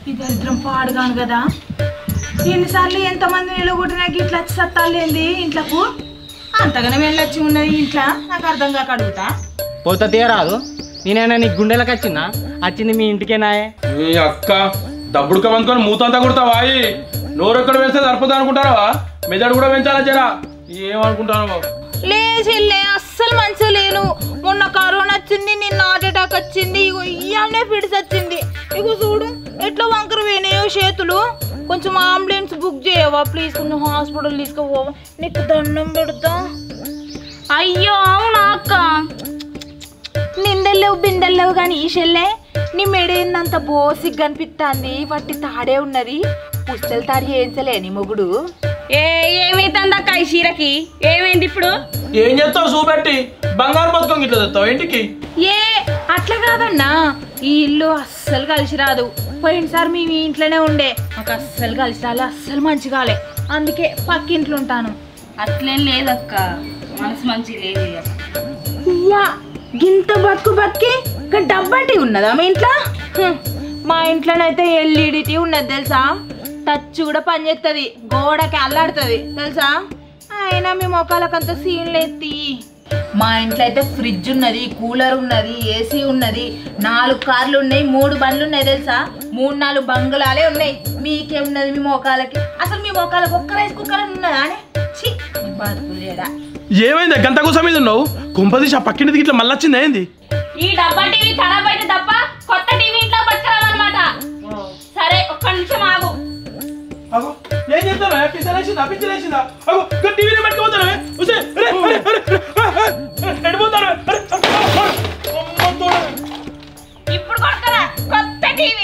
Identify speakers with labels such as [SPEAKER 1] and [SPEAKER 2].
[SPEAKER 1] ఈ దరిద్రం పాడుగాను కదా ఎన్నిసార్లు ఎంతమంది నిలగొట్టినాక ఇట్లా వచ్చి సత్తాలేంది ఇంట్లోకు అంతగానే వెళ్ళొచ్చి ఉన్నది ఇంట్లో నాకు అర్థం కాక అడుగుతా
[SPEAKER 2] పోత తీయరాదు నేనైనా నీ గుండెలకు వచ్చిందా వచ్చింది మీ ఇంటికేనాయే
[SPEAKER 3] మీ అక్క దబ్బుడుక మందుకొని మూతంతా కుడతావా నోరు ఎక్కడ వేస్తే సరిపోతా అనుకుంటారా మెదడు కూడా పెంచాలా జరా ఏమనుకుంటాను
[SPEAKER 1] లే చెల్లె అస్సలు మంచిగా లేను మొన్న కరోనా వచ్చింది నిన్న హార్ట్ అటాక్ వచ్చింది ఇగో ఇయ్యాలనే ఫిడ్స్ వచ్చింది ఇగో చూడు ఎట్లా వంకర పోయినాయో చేతులు కొంచెం అంబులెన్స్ బుక్ చేయవా ప్లీజ్ కొంచెం హాస్పిటల్ తీసుకుపోవా నీకు దండం పెడతా అయ్యో అవునా అక్క నిందెళ్ళవు బిందెళ్ళవు కానీ ఈ షెల్లే నీ మెడేందంత బోసిగ్ కనిపిస్తుంది వట్టి తాడే ఉన్నది పుస్తలు తాడి చేయించలే నీ మొగుడు
[SPEAKER 4] ఏ ఏమైతుందా కైషీరకి ఏమైంది ఇప్పుడు
[SPEAKER 3] ఏం చేస్తావు చూపెట్టి బంగారు బతుకం ఇట్లా తెస్తావు ఇంటికి
[SPEAKER 1] ఏ అట్లా కాదన్నా ఈ ఇల్లు అస్సలు కలిసి రాదు పోయినసారి మేము ఈ ఇంట్లోనే ఉండే మాకు అస్సలు కలిసి రాలే అస్సలు మంచి కాలే అందుకే పక్కింట్లో ఉంటాను
[SPEAKER 4] అట్లేం లేదక్క మనసు మంచి లేదు ఇక.
[SPEAKER 1] యా గింత బతుకు బతికి ఇంకా డబ్బటి ఉన్నదా మీ ఇంట్లో హ్మ్. మా ఇంట్లోనైతే ఎల్ఈడి టీ ఉన్నది తెలుసా టచ్ కూడా పనిచేస్తుంది గోడకి అల్లాడుతుంది తెలుసా అయినా మీ మొక్కలకంత సీన్లు ఎత్తి మా ఇంట్లో అయితే ఫ్రిడ్జ్ ఉన్నది కూలర్ ఉన్నది ఏసీ ఉన్నది నాలుగు కార్లు ఉన్నాయి మూడు బండ్లు ఉన్నాయి తెలుసా మూడు నాలుగు బంగుళాలే ఉన్నాయి మీకేమున్నది మీ మోకాలకి అసలు మీ మోకాలకు ఒక్క రైస్ కుక్కర్ ఉన్నదా అని ఛీ మీ బతుకులు లేడా
[SPEAKER 3] ఏమైంది గంట కోసం మీద ఉన్నావు కుంపదీసి ఆ పక్కింటికి ఇట్లా మళ్ళీ వచ్చింది ఏంది
[SPEAKER 4] ఈ డబ్బా టీవీ ఖరాబ్ అయితే తప్ప కొత్త టీవీ ఇంట్లో పట్టుకురావన్నమాట సరే ఒక్క నిమిషం ఆగు
[SPEAKER 3] అగో ఏం చేస్తారా పిచ్చలేసిందా పిచ్చలేసిందా అగో టీవీని పెట్టుకోతారా ఎడిపోతారు
[SPEAKER 4] ఇప్పుడు కొడతారా కొత్త టీవీ